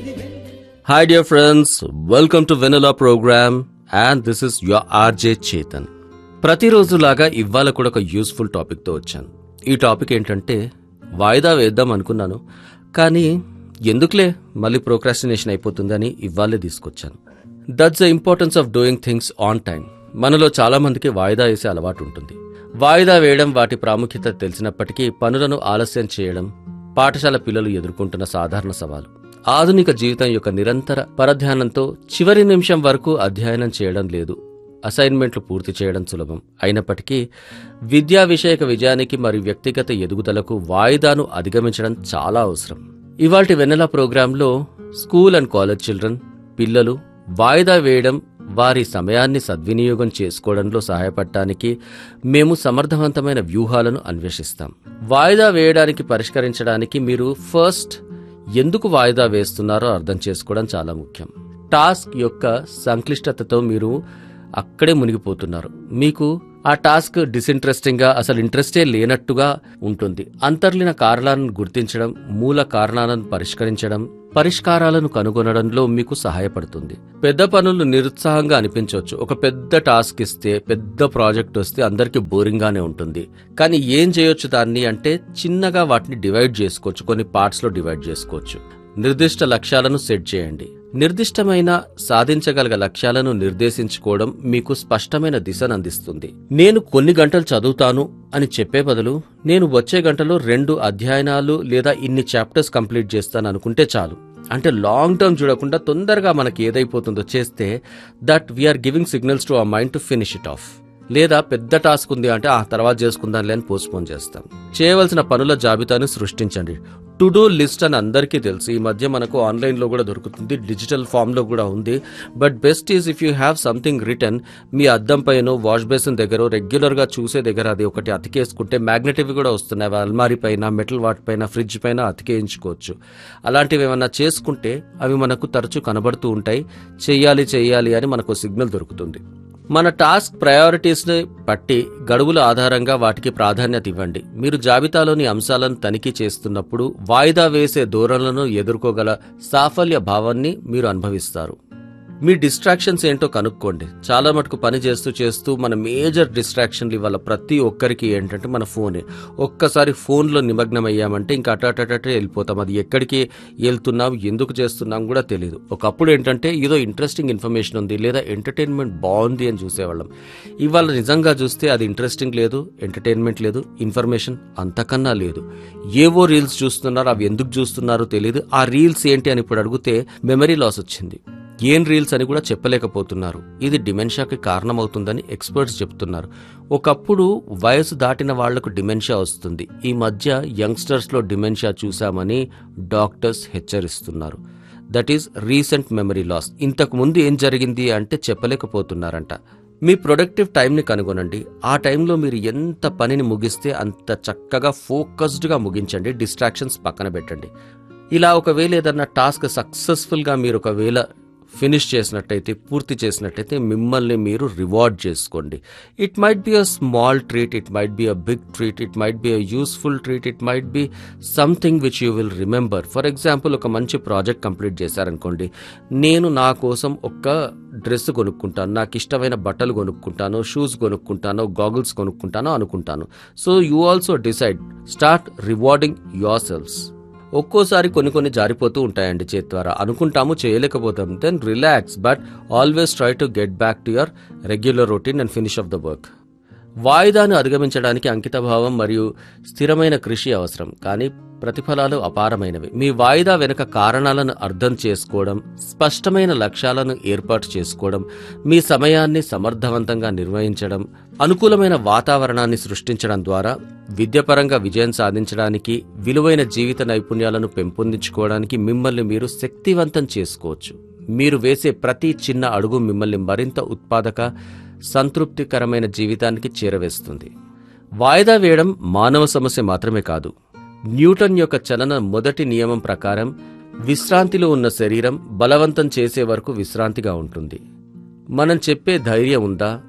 Hi, dear friends. Welcome to Vanilla Program, and this is your RJ Chetan. ప్రతిరోజులాగా ఇవాళ కూడా ఒక useful టాపిక్తో వచ్చాను ఈ టాపిక్ ఏంటంటే వాయిదా వేద్దాం అనుకున్నాను కానీ ఎందుకులే మళ్ళీ ప్రోక్రాస్టినేషన్ అయిపోతుందని ఇవాళే తీసుకొచ్చాను that's the importance of doing things on time మనలో చాలా మందికి వాయిదా వేసే అలవాటు ఉంటుంది వాయిదా వేయడం వాటి ప్రాముఖ్యత తెలిసినప్పటికీ పనులను ఆలస్యం చేయడం పాఠశాల పిల్లలు ఎదుర్కొంటున్న సాధారణ సవాలు ఆధునిక జీవితం యొక్క నిరంతర పరధ్యానంతో చివరి నిమిషం వరకు అధ్యయనం చేయడం లేదు అసైన్మెంట్లు పూర్తి చేయడం సులభం అయినప్పటికీ విద్యా విషయక విజయానికి మరియు వ్యక్తిగత ఎదుగుదలకు వాయిదాను అధిగమించడం చాలా అవసరం ఇవాల్టి వెన్నెల ప్రోగ్రాంలో స్కూల్ అండ్ కాలేజ్ చిల్డ్రన్ పిల్లలు వాయిదా వేయడం వారి సమయాన్ని సద్వినియోగం చేసుకోవడంలో సహాయపడటానికి మేము సమర్థవంతమైన వ్యూహాలను అన్వేషిస్తాం వాయిదా వేయడానికి పరిష్కరించడానికి మీరు ఫస్ట్ ఎందుకు వాయిదా వేస్తున్నారో అర్థం చేసుకోవడం చాలా ముఖ్యం టాస్క్ యొక్క సంక్లిష్టతతో మీరు అక్కడే మునిగిపోతున్నారు మీకు ఆ టాస్క్ డిసింట్రెస్టింగ్ గా అసలు ఇంట్రెస్టే లేనట్టుగా ఉంటుంది అంతర్లీన కారణాలను గుర్తించడం మూల కారణాలను పరిష్కరించడం పరిష్కారాలను కనుగొనడంలో మీకు సహాయపడుతుంది పెద్ద పనులు నిరుత్సాహంగా అనిపించవచ్చు ఒక పెద్ద టాస్క్ ఇస్తే పెద్ద ప్రాజెక్ట్ వస్తే అందరికీ బోరింగ్ గానే ఉంటుంది కానీ ఏం చేయొచ్చు దాన్ని అంటే చిన్నగా వాటిని డివైడ్ చేసుకోవచ్చు కొన్ని పార్ట్స్ లో డివైడ్ చేసుకోవచ్చు నిర్దిష్ట లక్ష్యాలను సెట్ చేయండి నిర్దిష్టమైన సాధించగల లక్ష్యాలను నిర్దేశించుకోవడం మీకు స్పష్టమైన దిశను అందిస్తుంది నేను కొన్ని గంటలు చదువుతాను అని చెప్పే బదులు నేను వచ్చే గంటలో రెండు అధ్యయనాలు లేదా ఇన్ని చాప్టర్స్ కంప్లీట్ చేస్తాను అనుకుంటే చాలు అంటే లాంగ్ టర్మ్ చూడకుండా తొందరగా మనకి ఏదైపోతుందో చేస్తే that we're giving signals to our mind to finish it off లేదా పెద్ద టాస్క్ ఉంది అంటే ఆ తర్వాత చేసుకుందాంలే అని పోస్ట్పోన్ చేస్తాం చేయవలసిన పనుల జాబితాను సృష్టించండి టు డూ లిస్ట్ అని అందరికీ తెలుసు ఈ మధ్య మనకు ఆన్లైన్ లో కూడా దొరుకుతుంది డిజిటల్ ఫామ్ లో కూడా ఉంది but best is if you have something written మీ అద్దం పైన వాష్ బేసిన్ దగ్గర రెగ్యులర్ గా చూసే దగ్గర అది ఒకటి అతికేసుకుంటే మ్యాగ్నెటివ్ కూడా వస్తున్నాయి అల్మారీ పైన మెటల్ వాట్ పైన ఫ్రిడ్జ్ పైన అతికేయించుకోవచ్చు అలాంటివి ఏమన్నా చేసుకుంటే అవి మనకు తరచూ కనబడుతూ ఉంటాయి చెయ్యాలి చెయ్యాలి అని మనకు సిగ్నల్ దొరుకుతుంది మన టాస్క్ ప్రయారిటీస్ ని బట్టి గడువుల ఆధారంగా వాటికి ప్రాధాన్యత ఇవ్వండి మీరు జాబితాలోని అంశాలను తనిఖీ చేస్తున్నప్పుడు వాయిదా వేసే ధోరణులను ఎదుర్కోగల సాఫల్య భావాన్ని మీరు అనుభవిస్తారు మీ డిస్ట్రాక్షన్స్ ఏంటో కనుక్కోండి చాలా మటుకు పని చేస్తూ చేస్తూ మన మేజర్ డిస్ట్రాక్షన్లు ఇవాళ ప్రతి ఒక్కరికి ఏంటంటే మన ఫోనే ఒక్కసారి ఫోన్లో నిమగ్నం అయ్యామంటే ఇంకా అటటటే వెళ్ళిపోతాం అది ఎక్కడికి వెళ్తున్నాం ఎందుకు చేస్తున్నాం కూడా తెలియదు ఒకప్పుడు ఏంటంటే ఏదో ఇంట్రెస్టింగ్ ఇన్ఫర్మేషన్ ఉంది లేదా ఎంటర్టైన్మెంట్ బాగుంది అని చూసేవాళ్ళం ఇవాళ నిజంగా చూస్తే అది ఇంట్రెస్టింగ్ లేదు ఎంటర్టైన్మెంట్ లేదు ఇన్ఫర్మేషన్ అంతకన్నా లేదు ఏవో రీల్స్ చూస్తున్నారు అవి ఎందుకు చూస్తున్నారో తెలియదు ఆ రీల్స్ ఏంటి అని ఇప్పుడు అడిగితే మెమరీ లాస్ వచ్చింది ఏం రీల్స్ అని కూడా చెప్పలేకపోతున్నారు ఇది డిమెన్షియాకి కారణమవుతుందని ఎక్స్పర్ట్స్ చెప్తున్నారు ఒకప్పుడు వయసు దాటిన వాళ్లకు డిమెన్షియా వస్తుంది ఈ మధ్య యంగ్స్టర్స్ లో డిమెన్షియా చూశామని డాక్టర్స్ హెచ్చరిస్తున్నారు that is recent memory loss ఇంతకు ముందు ఏం జరిగింది అంటే చెప్పలేకపోతున్నారంట మీ ప్రొడక్టివ్ టైంని కనుగొనండి ఆ టైంలో మీరు ఎంత పనిని ముగిస్తే అంత చక్కగా ఫోకస్డ్గా ముగించండి డిస్ట్రాక్షన్స్ పక్కన పెట్టండి ఇలా ఒకవేళ ఏదన్నా టాస్క్ సక్సెస్ఫుల్గా మీరు ఒకవేళ ఫినిష్ చేసినట్టయితే పూర్తి చేసినట్టయితే మిమ్మల్ని మీరు రివార్డ్ చేసుకోండి it might be a small treat it might be a big treat it might be a useful treat it might be something which you will remember for example ఒక మంచి ప్రాజెక్ట్ కంప్లీట్ చేశారనుకోండి నేను నా కోసం ఒక dress కొనుక్కుంటాను నాకు ఇష్టమైన బట్టలు కొనుక్కుంటాను షూస్ కొనుక్కుంటాను గాగుల్స్ కొనుక్కుంటాను అనుకుంటాను so you also decide start rewarding yourselves ఒక్కోసారి కొన్ని కొన్ని జారిపోతూ ఉంటాయండి చేతి ద్వారా అనుకుంటాము చేయలేకపోతాం then relax but always try to get back to your regular routine and finish off the work వాయిదాను అధిగమించడానికి అంకితభావం మరియు స్థిరమైన కృషి అవసరం కానీ ప్రతిఫలాలు అపారమైనవి మీ వాయిదా వెనుక కారణాలను అర్థం చేసుకోవడం స్పష్టమైన లక్ష్యాలను ఏర్పాటు చేసుకోవడం మీ సమయాన్ని సమర్థవంతంగా నిర్వహించడం అనుకూలమైన వాతావరణాన్ని సృష్టించడం ద్వారా విద్యపరంగా విజయం సాధించడానికి విలువైన జీవిత నైపుణ్యాలను పెంపొందించుకోవడానికి మిమ్మల్ని మీరు శక్తివంతం చేసుకోవచ్చు మీరు వేసే ప్రతి చిన్న అడుగు మిమ్మల్ని మరింత ఉత్పాదక సంతృప్తికరమైన జీవితానికి చేరవేస్తుంది వాయిదా వేయడం మానవ సమస్య మాత్రమే కాదు న్యూటన్ యొక్క చలన మొదటి నియమం ప్రకారం విశ్రాంతిలో ఉన్న శరీరం బలవంతం చేసే వరకు విశ్రాంతిగా ఉంటుంది మనం చెప్పే ధైర్యం ఉందా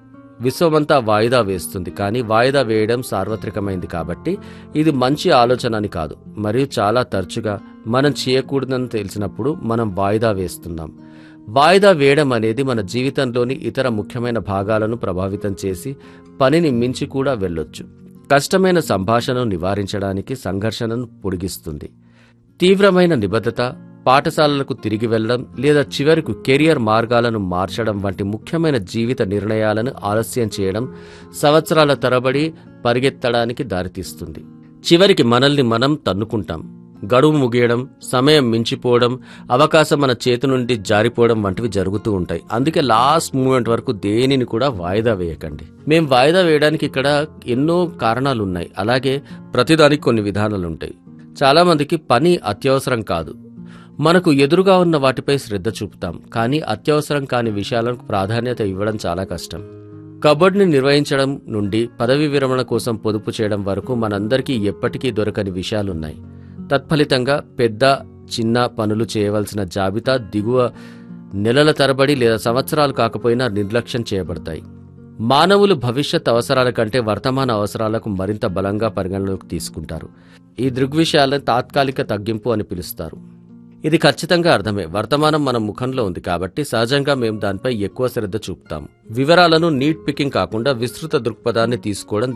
విశ్వమంతా వాయిదా వేస్తుంది కానీ వాయిదా వేయడం సార్వత్రికమైంది కాబట్టి ఇది మంచి ఆలోచన అని కాదు మరియు చాలా తరచుగా మనం చేయకూడదని తెలిసినప్పుడు మనం వాయిదా వేస్తున్నాం వాయిదా వేయడం అనేది మన జీవితంలోని ఇతర ముఖ్యమైన భాగాలను ప్రభావితం చేసి పనిని మించి కూడా వెళ్ళొచ్చు కష్టమైన సంభాషణను నివారించడానికి సంఘర్షణను పొడిగిస్తుంది తీవ్రమైన నిబద్ధత పాఠశాలలకు తిరిగి వెళ్ళడం లేదా చివరకు కెరియర్ మార్గాలను మార్చడం వంటి ముఖ్యమైన జీవిత నిర్ణయాలను ఆలస్యం చేయడం సంవత్సరాల తరబడి పరిగెత్తడానికి దారితీస్తుంది చివరికి మనల్ని మనం తన్నుకుంటాం గడువు ముగియడం సమయం మించిపోవడం అవకాశం మన చేతి నుండి జారిపోవడం వంటివి జరుగుతూ ఉంటాయి అందుకే లాస్ట్ మూమెంట్ వరకు దేనిని కూడా వాయిదా వేయకండి మేం వాయిదా వేయడానికి ఇక్కడ ఎన్నో కారణాలు ఉన్నాయి అలాగే ప్రతిదానికి కొన్ని విధానాలు ఉంటాయి చాలా మందికి పని అత్యవసరం కాదు మనకు ఎదురుగా ఉన్న వాటిపై శ్రద్ధ చూపుతాం కానీ అత్యవసరం కాని విషయాలకు ప్రాధాన్యత ఇవ్వడం చాలా కష్టం కబడ్ని నిర్వహించడం నుండి పదవి విరమణ కోసం పొదుపు చేయడం వరకు మనందరికీ ఎప్పటికీ దొరకని విషయాలున్నాయి తత్ఫలితంగా పెద్ద చిన్న పనులు చేయవలసిన జాబితా దిగువ నెలల తరబడి లేదా సంవత్సరాలు కాకపోయినా నిర్లక్ష్యం చేయబడతాయి మానవులు భవిష్యత్ అవసరాల కంటే వర్తమాన అవసరాలకు మరింత బలంగా పరిగణలోకి తీసుకుంటారు ఈ దృగ్విషయాలను తాత్కాలిక తగ్గింపు అని పిలుస్తారు ఇది ఖచ్చితంగా అర్థమే వర్తమానం మన ముఖంలో ఉంది కాబట్టి సహజంగా మేము దానిపై ఎక్కువ శ్రద్ధ చూపుతాం వివరాలను నీట్ పికింగ్ కాకుండా విస్తృత దృక్పథాన్ని తీసుకోవడం